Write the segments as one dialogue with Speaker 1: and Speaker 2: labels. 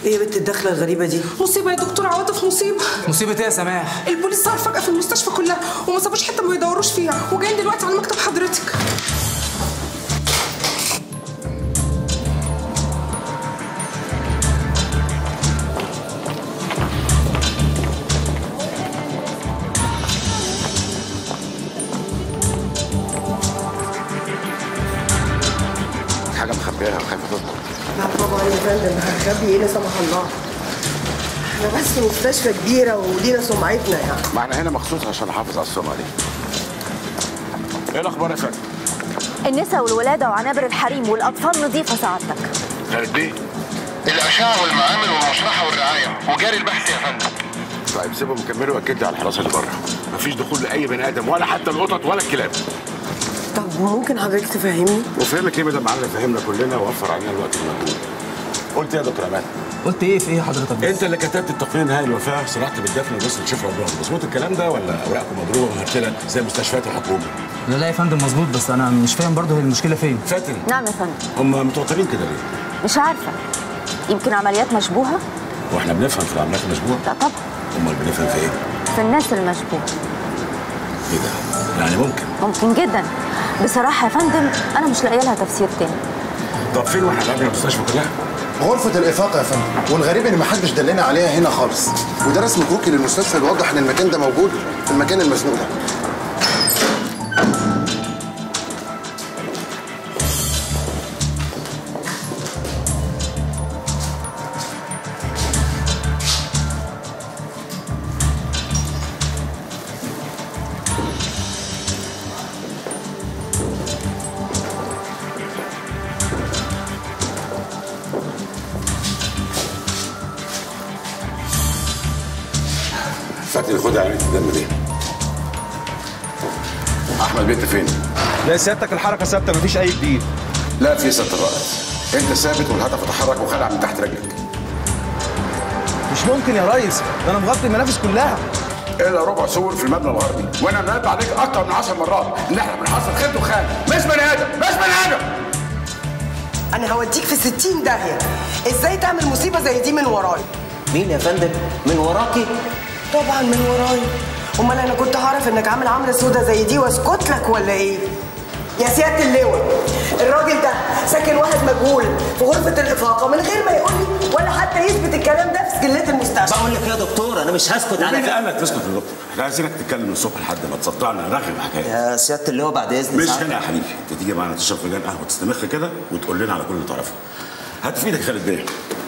Speaker 1: ايه يا بنت الدخله الغريبه دي
Speaker 2: مصيبه يا دكتور عواطف مصيبه
Speaker 3: مصيبه ايه يا سماح
Speaker 2: البوليس صار فجاه في المستشفى كلها وما سابوش حته ما يدوروش فيها وجايين دلوقتي على مكتب حضرتك
Speaker 4: حاجه مخبيها وخايفه تطلع
Speaker 1: لا طبعا يا فندم هخبي ايه لا سمح الله احنا بس مستشفى كبيره ولينا سمعتنا يعني
Speaker 4: ما احنا هنا مخصوص عشان نحافظ على السمعه دي ايه الاخبار يا فندم
Speaker 5: النساء والولادة وعنابر الحريم والأطفال نظيفة سعادتك
Speaker 4: خالد بيه
Speaker 6: الأشعة والمعامل والمشرحة والرعاية وجاري البحث يا فندم
Speaker 4: طيب سيبهم يكملوا واكد لي على الحراسه اللي بره مفيش دخول لاي بني ادم ولا حتى القطط ولا الكلاب
Speaker 1: طب ممكن حضرتك تفهمني
Speaker 4: وفهمك ليه مدام معلم فهمنا كلنا ووفر علينا الوقت المجهود قلت إيه يا دكتور امان
Speaker 3: قلت ايه في ايه حضرتك بس؟
Speaker 4: انت اللي كتبت التقرير النهائي الوفاه صرحت بالدفن وبص تشوف ربنا مظبوط الكلام ده ولا اوراقكم مضروبه ومهرتله زي مستشفيات الحكومه
Speaker 3: لا لا يا فندم مظبوط بس انا مش فاهم برضه هي المشكله فين
Speaker 4: فاتن
Speaker 5: نعم يا فندم
Speaker 4: هم متوترين كده ليه؟
Speaker 5: مش عارفة يمكن عمليات مشبوهة
Speaker 4: واحنا بنفهم في العمليات المشبوهه
Speaker 5: لا طبعا
Speaker 4: امال بنفهم في ايه؟
Speaker 5: في الناس المشبوهة
Speaker 4: ايه ده؟ يعني ممكن
Speaker 5: ممكن جدا بصراحة يا فندم أنا مش لاقية لها تفسير تاني
Speaker 4: طب فين واحنا قبل المستشفى كلها؟
Speaker 7: غرفة الإفاقة يا فندم والغريب إن محدش دلنا عليها هنا خالص وده رسم كروكي للمستشفى بيوضح إن المكان ده موجود في المكان المزنوق ده
Speaker 4: فاتن خدها عينيك الدم دي احمد بنت فين؟
Speaker 8: لا سيادتك الحركه ثابته مفيش اي جديد
Speaker 4: لا في ست الرائد انت ثابت والهدف اتحرك وخلع من تحت رجلك
Speaker 8: مش ممكن يا ريس ده انا مغطي المنافس كلها
Speaker 4: الا ربع سور في المبنى الغربي وانا منبه عليك اكتر من 10 مرات ان احنا بنحصل خد وخان مش بني ادم مش بني ادم
Speaker 1: انا هوديك في 60 داهيه ازاي تعمل مصيبه زي دي من ورايا
Speaker 9: مين يا فندم؟ من وراكي؟
Speaker 1: طبعا من ورايا امال انا كنت هعرف انك عامل عمله سودا زي دي واسكت لك ولا ايه يا سياده اللواء الراجل ده ساكن واحد مجهول في غرفه الافاقه من غير ما يقول لي ولا حتى يثبت الكلام ده في سجلات المستشفى
Speaker 9: بقول لك يا دكتور انا مش هسكت على
Speaker 4: مين
Speaker 9: كده
Speaker 4: قال لك تسكت يا دكتور؟ احنا عايزينك تتكلم من الصبح لحد ما تصدعنا رغم حكايه
Speaker 9: يا سياده اللواء بعد اذن
Speaker 4: مش
Speaker 9: سعادتك.
Speaker 4: هنا يا حبيبي انت تيجي معانا تشرب فنجان قهوه تستمخ كده وتقول لنا على كل اللي تعرفه هات في ايدك خالد بيه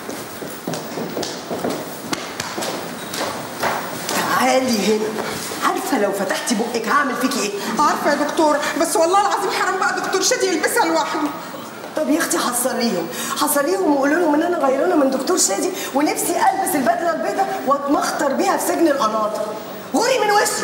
Speaker 1: تعالي هنا عارفه لو فتحتي بقك هعمل فيكي ايه
Speaker 2: عارفه يا دكتور بس والله العظيم حرام بقى دكتور شادي يلبسها لوحده
Speaker 1: طب يا اختي حصليهم حصليهم وقولوا لهم ان انا غيرانه من دكتور شادي ونفسي البس البدله البيضاء واتمخطر بيها في سجن القناطر غوري من وشي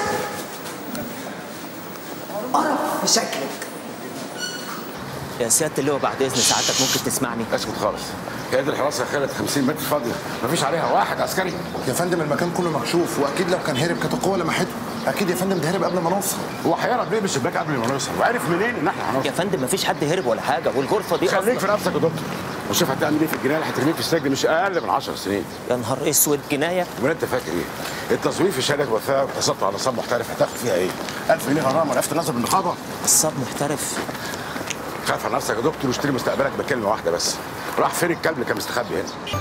Speaker 1: قرف في شكلك
Speaker 9: يا سياده اللواء بعد اذن سعادتك ممكن تسمعني
Speaker 4: اسكت خالص قيادة الحراسة يا خالد 50 متر فاضية مفيش عليها واحد عسكري
Speaker 7: يا فندم المكان كله مكشوف وأكيد لو كان هرب كانت القوة لمحته أكيد يا فندم ده هرب قبل ما نوصل
Speaker 4: هو هيهرب ليه من الشباك قبل ما نوصل وعرف منين ان احنا هنوصل
Speaker 9: يا فندم مفيش حد هرب ولا حاجه والغرفه دي
Speaker 4: خليك في
Speaker 9: أصلاً-
Speaker 4: نفسك يا دكتور وشوف هتعمل ايه في الجنايه اللي هترميك في السجن مش اقل من 10 سنين
Speaker 9: يا نهار اسود جنايه
Speaker 4: ولا انت فاكر ايه؟ التصوير في شهاده وفاه والتسطع على نصاب محترف هتاخد فيها ايه؟ 1000 جنيه غرامه لفت نظر بالنقابه
Speaker 9: نصاب محترف
Speaker 4: خاف على نفسك يا دكتور واشتري مستقبلك بكلمه واحده بس راح فين الكلب اللي كان مستخبي هنا؟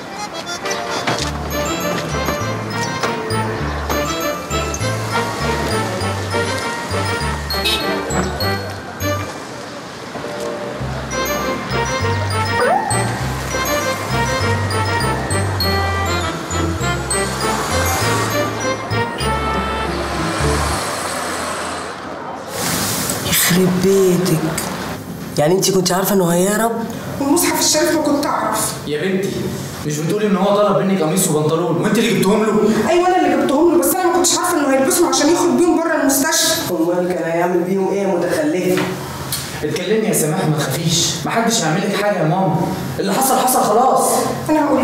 Speaker 1: يخرب بيتك يعني انت كنت عارفه انه هيهرب
Speaker 2: والمصحف الشريف ما كنت اعرف
Speaker 3: يا بنتي مش بتقولي ان هو طلب مني قميص وبنطلون وانت اللي جبتهم له
Speaker 2: ايوه انا اللي جبتهم له بس انا ما كنتش عارفه انه هيلبسهم عشان يخرج بيهم بره المستشفى
Speaker 1: امال كان هيعمل بيهم ايه يا متخلفه
Speaker 3: اتكلمي يا سماح ما تخافيش محدش هيعمل لك حاجه يا ماما اللي حصل حصل خلاص
Speaker 2: انا هقول لكم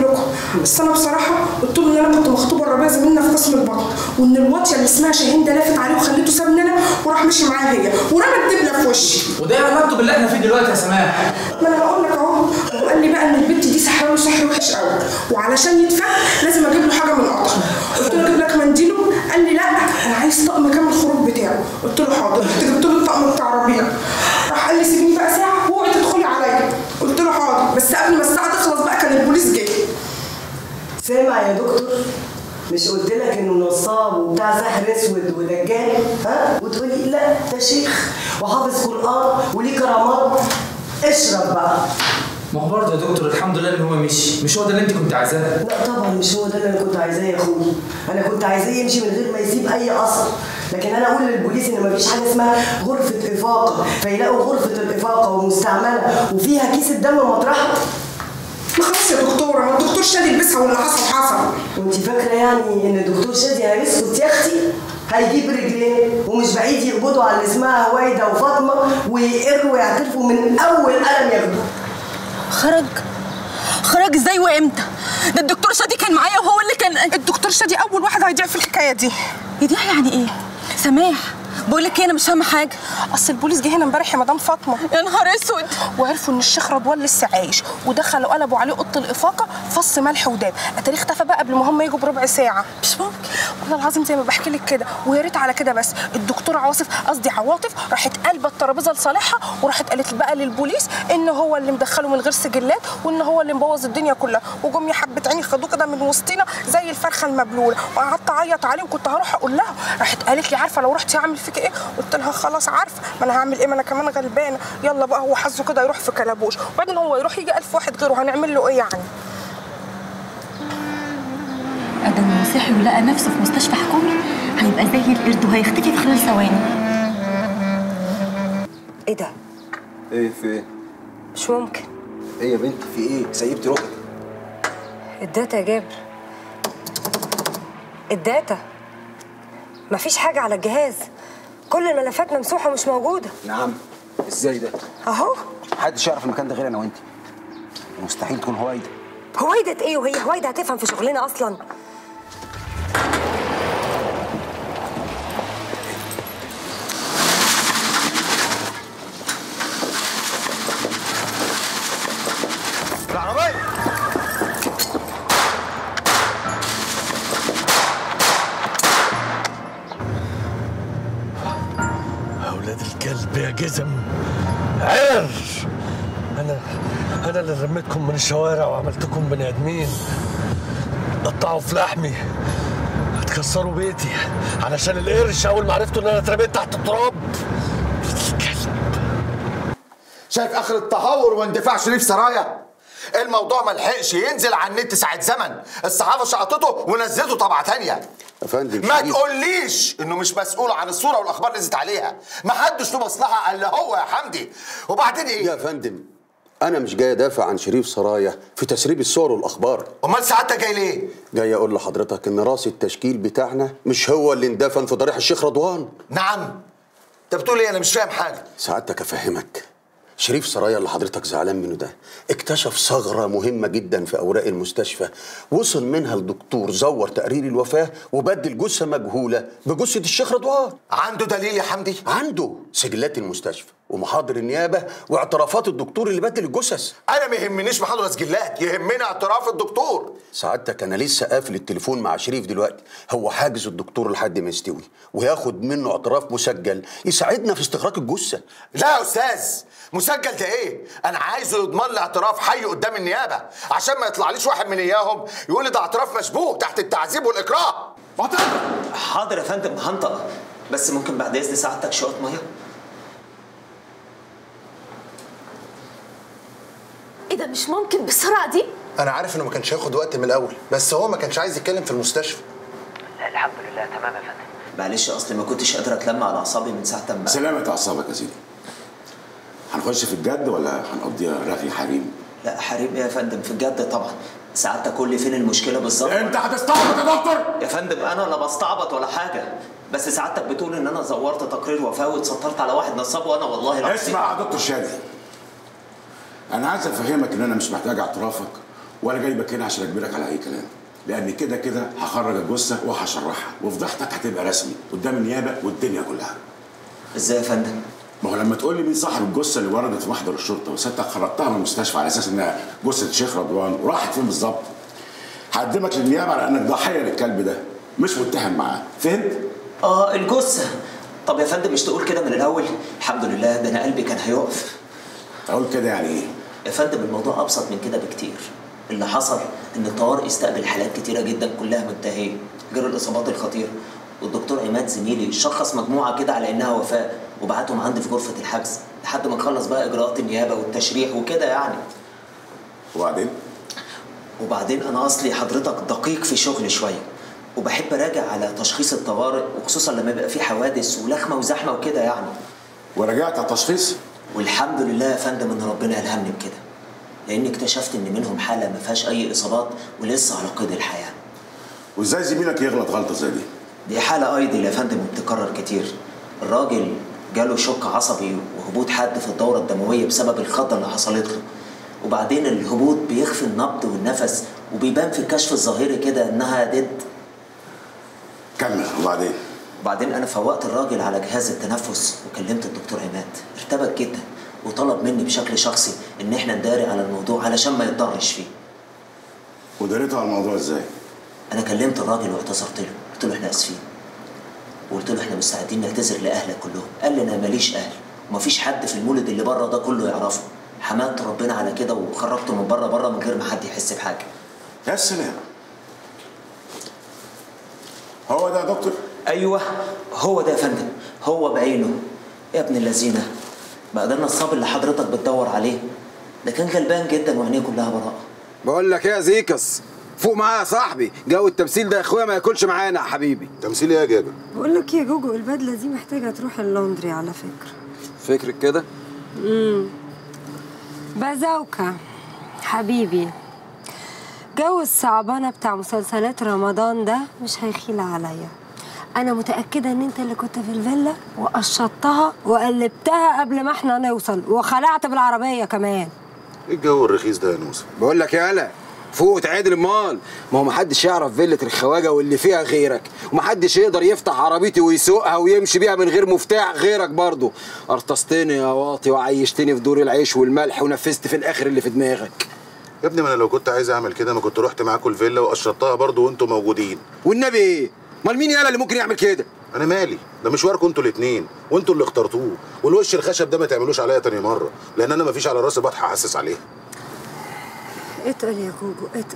Speaker 2: بس انا بصراحه قلت له ان انا كنت مخطوبه الربيع زميلنا في قسم البطن وان الواطيه اللي اسمها شاهين ده لافت عليه وخليته سابني انا وراح مشي معاها هي ورمى الدبله في وشي
Speaker 3: وده علاقته باللي احنا فيه دلوقتي يا سماح
Speaker 2: ما انا بقول لك اهو هو قال لي بقى ان البت دي سحراوي سحر وحش قوي وعلشان يتفك لازم اجيب له حاجه من القطر قلت له اجيب لك منديله قال لي لا انا عايز طقم كامل الخروج بتاعه قلت له حاضر رحت جبت له الطقم بتاع ربيع راح قال لي سيبيني بقى ساعه واوعي تدخلي عليا قلت له حاضر بس قبل ما الساعه تخلص بقى كان البوليس جه
Speaker 1: سامع يا دكتور مش قلت لك انه نصاب وبتاع سحر اسود ودجال ها وتقولي لا ده شيخ وحافظ قران وليه كرامات اشرب بقى
Speaker 3: ما هو برضه يا دكتور الحمد لله ان هو مشي مش هو ده اللي انت كنت عايزاه
Speaker 1: لا طبعا مش هو ده اللي انا كنت عايزاه يا اخوي انا كنت عايزاه يمشي من غير ما يسيب اي اثر لكن انا اقول للبوليس ان مفيش حاجه اسمها غرفه افاقه فيلاقوا غرفه الافاقه ومستعمله وفيها كيس الدم مطرحها
Speaker 2: ما خلاص يا دكتوره ما الدكتور شادي لبسها واللي حصل حصل
Speaker 1: وانت فاكره يعني ان الدكتور شادي هيسكت يا اختي هيجيب رجلين ومش بعيد يقبضوا على اللي اسمها هويدا وفاطمه ويقروا ويعترفوا من اول قلم ياخدوه
Speaker 5: خرج خرج ازاي وامتى ده الدكتور شادي كان معايا وهو اللي كان
Speaker 2: الدكتور شادي اول واحد هيضيع في الحكايه دي
Speaker 5: يضيع يعني ايه سماح بقول لك ايه انا مش فاهمه حاجه
Speaker 2: اصل البوليس جه هنا امبارح يا مدام فاطمه
Speaker 5: يا نهار اسود
Speaker 2: وعرفوا ان الشيخ رضوان لسه عايش ودخلوا قلبوا عليه اوضه الافاقه فص ملح وداب اتاريه اختفى بقى قبل ما هم يجوا بربع ساعه
Speaker 5: مش ممكن
Speaker 2: والله العظيم زي ما بحكي لك كده ويا ريت على كده بس الدكتوره عواصف قصدي عواطف راحت قلبه الترابيزه لصالحها وراحت قالت بقى للبوليس ان هو اللي مدخله من غير سجلات وان هو اللي مبوظ الدنيا كلها وجم يا حبه عيني خدوه كده من وسطينا زي الفرخه المبلوله وقعدت اعيط عليه وكنت هروح اقول لها راحت قالت لي عارفه لو رحتي هعمل فيك ايه قلت لها خلاص عارفه ما انا هعمل ايه ما انا كمان غلبانه يلا بقى هو حظه كده يروح في كلبوش وبعدين هو يروح يجي ألف واحد غيره هنعمل له ايه يعني
Speaker 5: ادم مسيحي ولقى نفسه في مستشفى حكومي هيبقى زي القرد وهيختفي في خلال ثواني
Speaker 10: ايه ده؟
Speaker 11: ايه في ايه؟
Speaker 10: مش ممكن
Speaker 11: ايه يا بنتي في ايه؟ سيبتي روحك
Speaker 10: الداتا يا جابر الداتا مفيش حاجة على الجهاز كل الملفات ممسوحة ومش موجودة
Speaker 11: نعم ازاي ده؟
Speaker 10: اهو
Speaker 11: محدش يعرف المكان ده غير انا وانت مستحيل تكون هوايده
Speaker 10: هويدة ايه وهي هويدة هتفهم في شغلنا اصلا
Speaker 11: العربية
Speaker 12: أولاد الكلب يا جزم عر أنا أنا اللي رميتكم من الشوارع وعملتكم بني آدمين قطعوا في لحمي هتكسروا بيتي علشان القرش أول ما عرفتوا إن أنا اترميت تحت التراب
Speaker 13: شايف اخر التهور واندفاع شريف سرايا الموضوع ما لحقش ينزل على النت ساعه زمن الصحافه شقطته ونزلته طبعه تانية
Speaker 7: يا فندم
Speaker 13: ما
Speaker 7: شريف.
Speaker 13: تقوليش انه مش مسؤول عن الصوره والاخبار اللي نزلت عليها ما حدش له مصلحه الا هو يا حمدي وبعدين ايه
Speaker 7: يا فندم انا مش جاي ادافع عن شريف سرايا في تسريب الصور والاخبار
Speaker 13: امال سعادتك جاي ليه
Speaker 7: جاي اقول لحضرتك ان راس التشكيل بتاعنا مش هو اللي اندفن في ضريح الشيخ رضوان
Speaker 13: نعم انت بتقول ايه انا مش فاهم حاجه
Speaker 7: سعادتك افهمك شريف سرايا اللي حضرتك زعلان منه ده اكتشف ثغرة مهمة جدا في أوراق المستشفى وصل منها الدكتور زور تقرير الوفاة وبدل جثة مجهولة بجثة الشيخ رضوان
Speaker 13: عنده دليل يا حمدي؟
Speaker 7: عنده سجلات المستشفى ومحاضر النيابة واعترافات الدكتور اللي بدل الجثث
Speaker 13: انا ما يهمنيش محاضره سجلات يهمني اعتراف الدكتور
Speaker 7: سعادتك انا لسه قافل التليفون مع شريف دلوقتي هو حاجز الدكتور لحد ما يستوي وياخد منه اعتراف مسجل يساعدنا في استخراج الجثه
Speaker 13: لا يا استاذ مسجل ده ايه انا عايزه يضمن لي اعتراف حي قدام النيابه عشان ما يطلعليش واحد من اياهم يقول لي ده اعتراف مشبوه تحت التعذيب والاكراه
Speaker 9: حاضر يا فندم هنطق بس ممكن بعد اذن سعادتك شويه ميه
Speaker 5: ايه ده مش ممكن بالسرعه دي
Speaker 7: انا عارف انه ما كانش هياخد وقت من الاول بس هو ما كانش عايز يتكلم في المستشفى
Speaker 9: لا الحمد لله تمام يا فندم معلش اصلي ما كنتش قادر اتلم على اعصابي من ساعه ما
Speaker 4: سلامة أعصابك يا سيدي هنخش في الجد ولا هنقضيها رغي حريم؟
Speaker 9: لا حريم ايه يا فندم في الجد طبعا سعادتك قول لي فين المشكله بالظبط
Speaker 4: انت هتستعبط يا دكتور
Speaker 9: يا فندم انا لا بستعبط ولا حاجه بس سعادتك بتقول ان انا زورت تقرير وفاه واتسترت على واحد نصاب وانا والله العظيم
Speaker 4: اسمع يا دكتور شادي انا عايز افهمك ان انا مش محتاج اعترافك وانا جايبك هنا عشان اجبرك على اي كلام لان كده كده هخرج الجثه وهشرحها وفضحتك هتبقى رسمي قدام النيابه والدنيا كلها
Speaker 9: ازاي يا فندم
Speaker 4: ما هو لما تقول لي مين صاحب الجثه اللي وردت في محضر الشرطه وسيادتك خرجتها من المستشفى على اساس انها جثه شيخ رضوان وراحت فين بالظبط هقدمك للنيابه على انك ضحيه للكلب ده مش متهم معاه فهمت
Speaker 9: اه الجثه طب يا فندم مش تقول كده من الاول الحمد لله ده انا قلبي كان هيقف
Speaker 4: اقول كده يعني ايه
Speaker 9: يا فندم الموضوع ابسط من كده بكتير اللي حصل ان الطوارئ استقبل حالات كتيره جدا كلها منتهيه غير الاصابات الخطيره والدكتور عماد زميلي شخص مجموعه كده على انها وفاه وبعتهم عندي في غرفه الحجز لحد ما نخلص بقى اجراءات النيابه والتشريح وكده يعني
Speaker 4: وبعدين
Speaker 9: وبعدين انا اصلي حضرتك دقيق في شغلي شويه وبحب اراجع على تشخيص الطوارئ وخصوصا لما يبقى في حوادث ولخمه وزحمه وكده يعني
Speaker 4: ورجعت على التشخيص
Speaker 9: والحمد لله يا فندم ان ربنا الهمني بكده لاني اكتشفت ان منهم حاله ما فيهاش اي اصابات ولسه على قيد الحياه
Speaker 4: وازاي زميلك يغلط غلطه زي دي
Speaker 9: دي حاله ايدل يا فندم وبتتكرر كتير الراجل جاله شك عصبي وهبوط حاد في الدوره الدمويه بسبب الخضه اللي حصلت له وبعدين الهبوط بيخفي النبض والنفس وبيبان في الكشف الظاهري كده انها ديد
Speaker 4: كمل وبعدين
Speaker 9: وبعدين انا فوقت الراجل على جهاز التنفس وكلمت الدكتور عماد ارتبك جدا وطلب مني بشكل شخصي ان احنا نداري على الموضوع علشان ما يتضرش فيه
Speaker 4: وداريته على الموضوع ازاي
Speaker 9: انا كلمت الراجل واعتذرت له قلت له احنا اسفين وقلت له احنا مستعدين نعتذر لاهلك كلهم قال لي انا ماليش اهل ومفيش حد في المولد اللي بره ده كله يعرفه حمدت ربنا على كده وخرجته من بره بره من غير ما حد يحس بحاجه
Speaker 4: يا سلام هو ده يا دكتور
Speaker 9: ايوه هو ده يا فندم هو بعينه يا ابن اللذينه بقى ده النصاب اللي حضرتك بتدور عليه ده كان غلبان جدا وعينيه كلها براءه
Speaker 8: بقول لك ايه يا زيكس فوق معايا يا صاحبي جو التمثيل ده يا اخويا ما ياكلش معانا يا حبيبي
Speaker 14: تمثيل ايه يا جابر
Speaker 10: بقول لك يا جوجو البدله دي محتاجه تروح اللوندري على فكره
Speaker 8: فكرك كده
Speaker 10: امم بازوكا حبيبي جو الصعبانه بتاع مسلسلات رمضان ده مش هيخيل عليا انا متاكده ان انت اللي كنت في الفيلا وقشطتها وقلبتها قبل ما احنا نوصل وخلعت بالعربيه كمان
Speaker 14: ايه الجو الرخيص ده يا نوسه
Speaker 8: بقول لك يالا فوق تعادل امال ما هو محدش يعرف فيلة الخواجه واللي فيها غيرك ومحدش يقدر يفتح عربيتي ويسوقها ويمشي بيها من غير مفتاح غيرك برضه ارتصتني يا واطي وعيشتني في دور العيش والملح ونفذت في الاخر اللي في دماغك
Speaker 14: يا ابني ما انا لو كنت عايز اعمل كده ما كنت رحت معاكم الفيلا وقشطتها برضه وانتوا موجودين
Speaker 8: والنبي ايه امال مين يالا اللي ممكن يعمل كده
Speaker 14: انا مالي ده مشواركم انتوا الاثنين وانتوا اللي اخترتوه والوش الخشب ده ما تعملوش عليا تاني مره لان انا ما فيش على راسي بطحه احسس عليها
Speaker 10: اتقل يا جوجو اتقل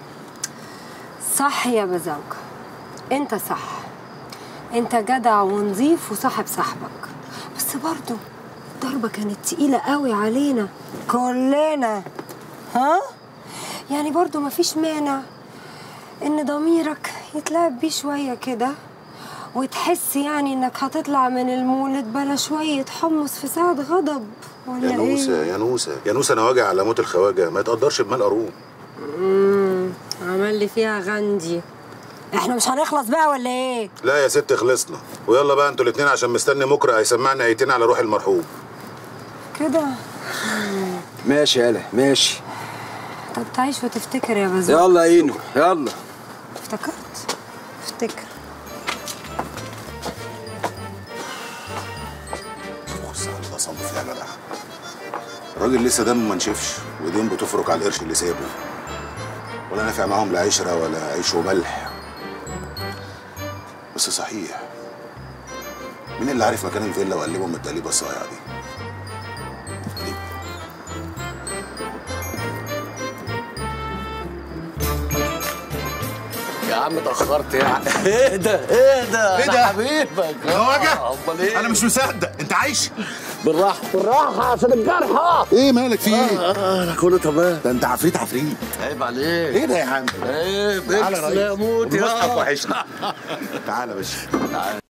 Speaker 10: صح يا بازوكا انت صح انت جدع ونظيف وصاحب صاحبك بس برضه الضربة كانت تقيلة قوي علينا كلنا ها يعني برضه مفيش مانع ان ضميرك يتلعب بيه شوية كده وتحس يعني انك هتطلع من المولد بلا شوية حمص في ساعة غضب ولا
Speaker 14: يا نوسه
Speaker 10: ايه؟
Speaker 14: يا نوسه يا نوسه انا واجع على موت الخواجه ما يتقدرش بمال قارون
Speaker 10: امم عمل لي فيها غندي احنا مش هنخلص بقى ولا ايه؟
Speaker 14: لا يا ست خلصنا ويلا بقى انتوا الاثنين عشان مستني مكره هيسمعنا ايتين على روح المرحوم
Speaker 10: كده
Speaker 8: ماشي يالا ماشي
Speaker 10: طب تعيش وتفتكر يا بازوكا
Speaker 8: يلا يا اينو يلا
Speaker 10: افتكرت افتكر
Speaker 14: بص على ده صنف يا جدع الراجل لسه دمه ما نشفش وايدين بتفرك على القرش اللي سابه ولا نافع معاهم لا عشره ولا عيش وملح بس صحيح مين اللي عارف مكان الفيلا وقلبهم من التقليبه الصايعه دي
Speaker 12: يا عم اتأخرت يعني ايه ده ايه ده
Speaker 13: إيه
Speaker 12: أنا
Speaker 13: ده؟
Speaker 12: حبيبك
Speaker 13: خواجة؟
Speaker 12: آه، امال ايه
Speaker 13: انا مش مصدق انت عايش
Speaker 12: بالراحه بالراحه عشان الجرحى
Speaker 14: ايه مالك في ايه؟
Speaker 12: آه انا كله تمام
Speaker 14: ده انت عفريت عفريت
Speaker 12: عيب عليك
Speaker 14: ايه ده يا عم؟
Speaker 12: عيب
Speaker 14: تعالى
Speaker 12: اكس
Speaker 14: يا
Speaker 12: لا
Speaker 14: ريس.
Speaker 12: موت
Speaker 14: والمصحف
Speaker 12: يا
Speaker 14: وحشنا تعالى يا باشا
Speaker 12: تعالى